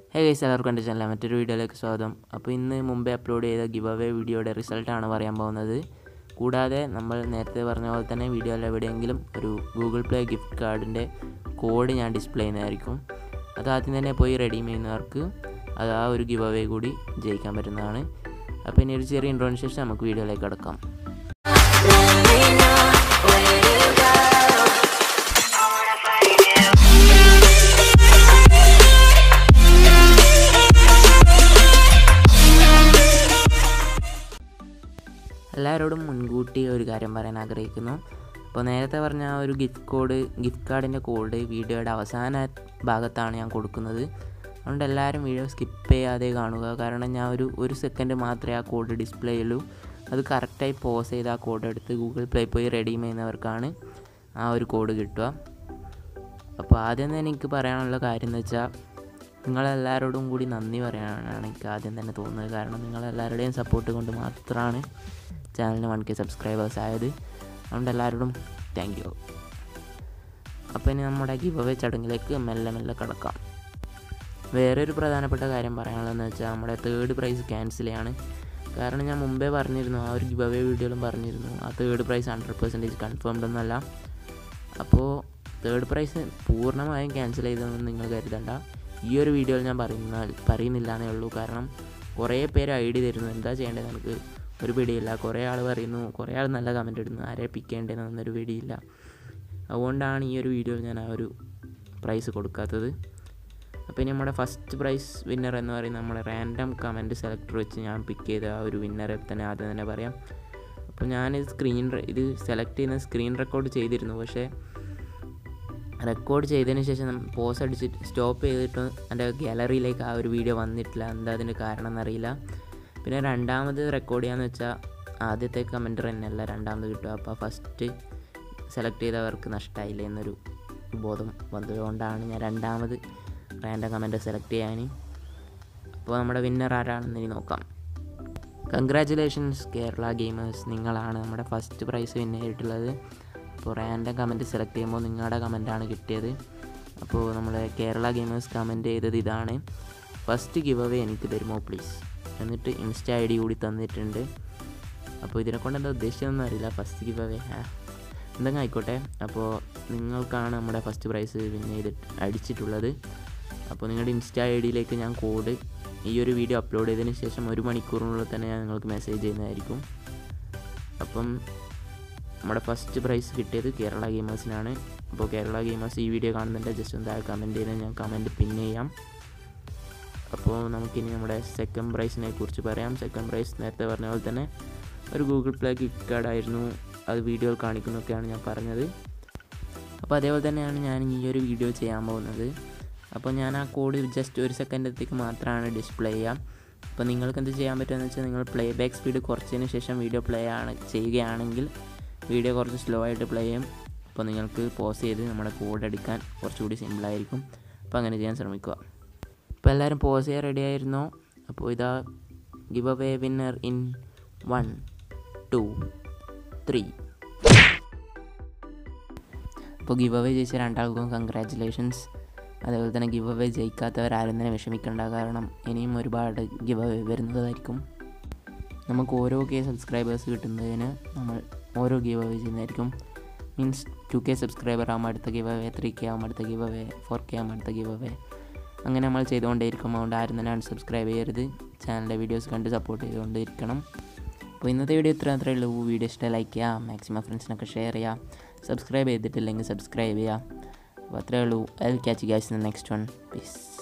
hey guys എല്ലാവർക്കും എൻ്റെ channel മറ്റൊരു വീഡിയോയിലേക്ക് സ്വാഗതം അപ്പോൾ ഇന്ന് മുമ്പേ അപ്ലോഡ് ചെയ്ത ഗിവ് അവേ വീഡിയോയുടെ റിസൾട്ടാണ് പറയാൻ പോകുന്നത് കൂടാതെ നമ്മൾ നേരത്തെ പറഞ്ഞ പോലെ തന്നെ വീഡിയോയിൽ എവിടെയെങ്കിലും ഒരു ഗൂഗിൾ പ്ലേ ഗിഫ്റ്റ് കാർഡിൻ്റെ കോഡ് ഞാൻ ഡിസ്പ്ലേ ചെയ്യുന്നതായിരിക്കും അത് ആദ്യം തന്നെ പോയി റെഡീം ചെയ്യുന്നവർക്ക് അത് ആ ഒരു ഗിവ് അവേ കൂടി ജയിക്കാൻ പറ്റുന്നതാണ് അപ്പോൾ ഇനി ഒരു ചെറിയ ഇൻട്രോന് ശേഷം നമുക്ക് വീഡിയോയിലേക്ക് കിടക്കാം എല്ലാവരോടും മുൻകൂട്ടി ഒരു കാര്യം പറയാൻ ആഗ്രഹിക്കുന്നു അപ്പോൾ നേരത്തെ പറഞ്ഞ ആ ഒരു ഗിഫ്റ്റ് കോഡ് ഗിഫ്റ്റ് കാർഡിൻ്റെ കോഡ് വീഡിയോയുടെ അവസാന ഭാഗത്താണ് ഞാൻ കൊടുക്കുന്നത് അതുകൊണ്ട് എല്ലാവരും വീഡിയോ സ്കിപ്പ് ചെയ്യാതെ കാണുക കാരണം ഞാൻ ഒരു ഒരു സെക്കൻഡ് മാത്രമേ ആ കോഡ് ഡിസ്പ്ലേ ചെയ്യുള്ളൂ അത് കറക്റ്റായി പോസ് ചെയ്ത് ആ കോഡ് എടുത്ത് ഗൂഗിൾ പ്ലേ പോയി റെഡീം ചെയ്യുന്നവർക്കാണ് ആ ഒരു കോഡ് കിട്ടുക അപ്പോൾ ആദ്യം തന്നെ എനിക്ക് പറയാനുള്ള കാര്യം എന്ന് വെച്ചാൽ നിങ്ങളെല്ലാവരോടും കൂടി നന്ദി പറയാനാണ് എനിക്ക് ആദ്യം തന്നെ തോന്നുന്നത് കാരണം നിങ്ങളെല്ലാവരുടെയും സപ്പോർട്ട് കൊണ്ട് മാത്രമാണ് ചാനലിന് വൺ കെ സബ്സ്ക്രൈബേഴ്സ് ആയത് അതുകൊണ്ട് എല്ലാവരോടും താങ്ക് യു അപ്പോൾ ഇനി നമ്മുടെ ഗിവ് അവേ ചടങ്ങിലേക്ക് മെല്ലെ മെല്ലെ കിടക്കാം വേറൊരു പ്രധാനപ്പെട്ട കാര്യം പറയാനുള്ളതെന്ന് വെച്ചാൽ നമ്മുടെ തേർഡ് പ്രൈസ് ക്യാൻസൽ ചെയ്യാണ് കാരണം ഞാൻ മുമ്പേ പറഞ്ഞിരുന്നു ആ ഒരു ഗിവ് അവേ വീഡിയോയിലും പറഞ്ഞിരുന്നു ആ third prize hundred percentage confirmed ഒന്നല്ല അപ്പോൾ തേർഡ് പ്രൈസ് പൂർണ്ണമായും ക്യാൻസൽ ചെയ്തതെന്ന് നിങ്ങൾ കരുതണ്ട ഈ ഒരു വീഡിയോയിൽ ഞാൻ പറയുന്ന പറയുന്നില്ല എന്നേ ഉള്ളൂ കാരണം കുറേ പേര് ഐഡിയ തരുന്നു എന്താ ചെയ്യേണ്ടത് നമുക്ക് ഒരു പിടിയില്ല കുറേ ആൾ പറയുന്നു കുറേ ആൾ നല്ല കമൻറ്റ് ഇടുന്നു ആരെ പിക്കേണ്ടതെന്നൊരു പിടിയില്ല അതുകൊണ്ടാണ് ഈ ഒരു വീഡിയോയിൽ ഞാൻ ആ ഒരു പ്രൈസ് കൊടുക്കാത്തത് അപ്പോൾ ഇനി നമ്മുടെ ഫസ്റ്റ് പ്രൈസ് വിന്നർ എന്ന് പറയുന്നത് നമ്മുടെ റാൻഡം കമൻറ്റ് സെലക്ടർ വെച്ച് ഞാൻ പിക്ക് ചെയ്ത ആ ഒരു വിന്നറെ തന്നെ ആദ്യം തന്നെ പറയാം അപ്പോൾ ഞാൻ സ്ക്രീൻ ഇത് സെലക്ട് ചെയ്യുന്ന സ്ക്രീൻ റെക്കോർഡ് ചെയ്തിരുന്നു പക്ഷേ റെക്കോർഡ് ചെയ്തതിന് ശേഷം പോസ് അടിച്ചിട്ട് സ്റ്റോപ്പ് ചെയ്തിട്ട് എൻ്റെ ഗാലറിയിലേക്ക് ആ ഒരു വീഡിയോ വന്നിട്ടില്ല എന്താ അതിന് കാരണം എന്നറിയില്ല പിന്നെ രണ്ടാമത് റെക്കോർഡ് ചെയ്യാന്ന് വെച്ചാൽ ആദ്യത്തെ കമൻറ്റ് തന്നെയല്ല രണ്ടാമത് കിട്ടുക അപ്പോൾ ഫസ്റ്റ് സെലക്ട് ചെയ്തവർക്ക് നഷ്ടമായില്ല എന്നൊരു ബോധം വന്നതുകൊണ്ടാണ് ഞാൻ രണ്ടാമത് റാൻഡം കമൻറ്റ് സെലക്ട് ചെയ്യാൻ അപ്പോൾ നമ്മുടെ വിന്നർ ആരാണെന്ന് ഇനി നോക്കാം കൺഗ്രാറ്റുലേഷൻസ് കേരള ഗെയിമേഴ്സ് നിങ്ങളാണ് നമ്മുടെ ഫസ്റ്റ് പ്രൈസ് വിൻ ചെയ്തിട്ടുള്ളത് അപ്പോൾ റാൻഡം കമൻറ്റ് സെലക്ട് ചെയ്യുമ്പോൾ നിങ്ങളുടെ കമൻറ്റാണ് കിട്ടിയത് അപ്പോൾ നമ്മൾ കേരള ഗെയിമേഴ്സ് കമൻറ്റ് ചെയ്തത് ഇതാണ് ഫസ്റ്റ് ഗിവ് അവേ എനിക്ക് തരുമോ പ്ലീസ് എന്നിട്ട് ഇൻസ്റ്റ ഐ ഡി കൂടി തന്നിട്ടുണ്ട് അപ്പോൾ ഇതിനെ കൊണ്ട് എന്താ ഉദ്ദേശിച്ചതെന്ന് അറിയില്ല ഫസ്റ്റ് ഗിവ് അവേ എന്തെങ്കിലും ആയിക്കോട്ടെ അപ്പോൾ നിങ്ങൾക്കാണ് നമ്മുടെ ഫസ്റ്റ് പ്രൈസ് വിൻ ചെയ്തിട്ട് അടിച്ചിട്ടുള്ളത് അപ്പോൾ നിങ്ങളുടെ ഇൻസ്റ്റ ഐ ഡിയിലേക്ക് ഞാൻ കോഡ് ഈ ഒരു വീഡിയോ അപ്ലോഡ് ചെയ്തതിന് ശേഷം ഒരു മണിക്കൂറിനുള്ളിൽ തന്നെ ഞാൻ നിങ്ങൾക്ക് മെസ്സേജ് ചെയ്യുന്നതായിരിക്കും അപ്പം നമ്മുടെ ഫസ്റ്റ് പ്രൈസ് കിട്ടിയത് കേരള ഗെയിമേഴ്സിനാണ് അപ്പോൾ കേരള ഗെയിമേഴ്സ് ഈ വീഡിയോ കാണുന്നുണ്ട് ജസ്റ്റ് ഒന്ന് താഴെ കമൻറ്റ് ചെയ്ത് ഞാൻ കമൻറ്റ് പിൻ ചെയ്യാം അപ്പോൾ നമുക്കിനി നമ്മുടെ സെക്കൻഡ് പ്രൈസിനെ കുറിച്ച് പറയാം സെക്കൻഡ് പ്രൈസ് നേരത്തെ പറഞ്ഞ പോലെ തന്നെ ഒരു ഗൂഗിൾ പ്ലേ ഗിഫ്റ്റ് കാർഡായിരുന്നു അത് വീഡിയോയിൽ കാണിക്കുന്നൊക്കെയാണ് ഞാൻ പറഞ്ഞത് അപ്പോൾ അതേപോലെ തന്നെയാണ് ഞാൻ ഈ ഒരു വീഡിയോ ചെയ്യാൻ പോകുന്നത് അപ്പോൾ ഞാൻ ആ കോഡ് ജസ്റ്റ് ഒരു സെക്കൻഡത്തേക്ക് മാത്രമാണ് ഡിസ്പ്ലേ ചെയ്യാം അപ്പോൾ നിങ്ങൾക്ക് എന്ത് ചെയ്യാൻ പറ്റുമെന്ന് വെച്ചാൽ നിങ്ങൾ പ്ലേ ബാക്ക് സ്പീഡ് കുറച്ചതിന് ശേഷം വീഡിയോ പ്ലേ ആണ് ചെയ്യുകയാണെങ്കിൽ വീഡിയോ കുറച്ച് സ്ലോ ആയിട്ട് പ്ലേ ചെയ്യും അപ്പോൾ നിങ്ങൾക്ക് പോസ് ചെയ്ത് നമ്മുടെ കോഡ് എടുക്കാൻ കുറച്ചുകൂടി സിമ്പിളായിരിക്കും അപ്പോൾ അങ്ങനെ ചെയ്യാൻ ശ്രമിക്കുക അപ്പോൾ എല്ലാവരും പോസ് ചെയ്യാൻ റെഡി ആയിരുന്നു അപ്പോൾ ഇതാ give away winner in one two three അപ്പോൾ ഗിവ് അവേ ജയിച്ച രണ്ടാൾക്കും കൺഗ്രാറ്റുലേഷൻസ് അതേപോലെ തന്നെ ഗിവ് അവേ ജയിക്കാത്തവരാരും തന്നെ വിഷമിക്കേണ്ട കാരണം ഇനിയും ഒരുപാട് ഗിവ് അവേ വരുന്നതായിരിക്കും നമുക്ക് ഓരോ കെ സബ്സ്ക്രൈബേഴ്സ് കിട്ടുന്നതിന് നമ്മൾ ഓരോ ഗിവ് അവേ ചെയ്യുന്നതായിരിക്കും മീൻസ് ടു കെ സബ്സ്ക്രൈബർ ആകുമ്പോൾ അടുത്ത ഗിവ് അവേ ത്രീ കെ ആകുമ്പോൾ അടുത്ത ഗിവ് അവേ ഫോർ കെ ആകുമ്പോൾ അടുത്ത ഗിവ് അവേ അങ്ങനെ നമ്മൾ ചെയ്തുകൊണ്ടേയിരിക്കും അതുകൊണ്ട് ആരും തന്നെ അൺസബ്സ്ക്രൈബ് ചെയ്യരുത് ചാനലിൻ്റെ വീഡിയോസ് കണ്ട് സപ്പോർട്ട് ചെയ്തുകൊണ്ടിരിക്കണം അപ്പോൾ ഇന്നത്തെ വീഡിയോ ഇത്ര അത്രയേ ഉള്ളൂ വീഡിയോ ഇഷ്ടം ലൈക്ക് ചെയ്യുക മാക്സിമം ഫ്രണ്ട്സിനൊക്കെ ഷെയർ ചെയ്യുക സബ്സ്ക്രൈബ് ചെയ്തിട്ടില്ലെങ്കിൽ സബ്സ്ക്രൈബ് ചെയ്യുക അപ്പോൾ അത്രയേ ഉള്ളൂ I will catch guys in next one piece